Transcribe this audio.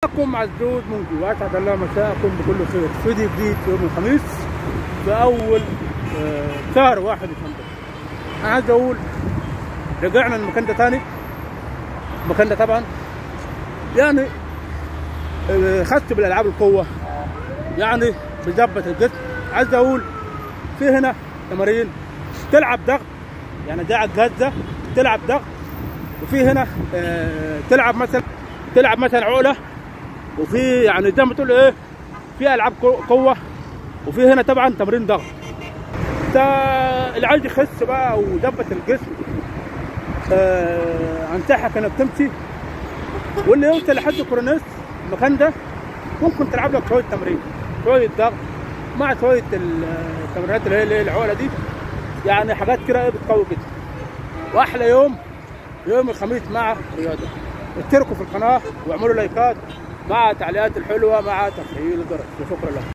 معكم معزوز منجي واسعد الله مساءكم بكل خير فيديو جديد يوم الخميس في اول آه، شهر واحد ديسمبر انا عايز اقول رجعنا المكان ده تاني المكان ده طبعا يعني آه، خدت بالالعاب القوه يعني بيظبط الجسم عايز اقول في هنا تمارين تلعب ضغط يعني ده على الجهاز ده تلعب ضغط وفي هنا آه، تلعب مثلا تلعب مثلا عقله وفي يعني زي ما تقول ايه في العاب قو- قوه وفي هنا طبعا تمرين ضغط ده اللي عايز يخس بقى ويظبط الجسم آه انصحك انك تمشي واللي يوصل لحد كورونيس المكان ده ممكن تلعب لك شويه تمرين شويه ضغط مع شويه ال- التمرينات اللي هي اللي هي العقله دي يعني حاجات كده ايه بتقوي جدا واحلى يوم يوم الخميس مع رياضه اشتركوا في القناه واعملوا لايكات مع التعليقات الحلوه مع تفعيل الجرس وشكرا لكم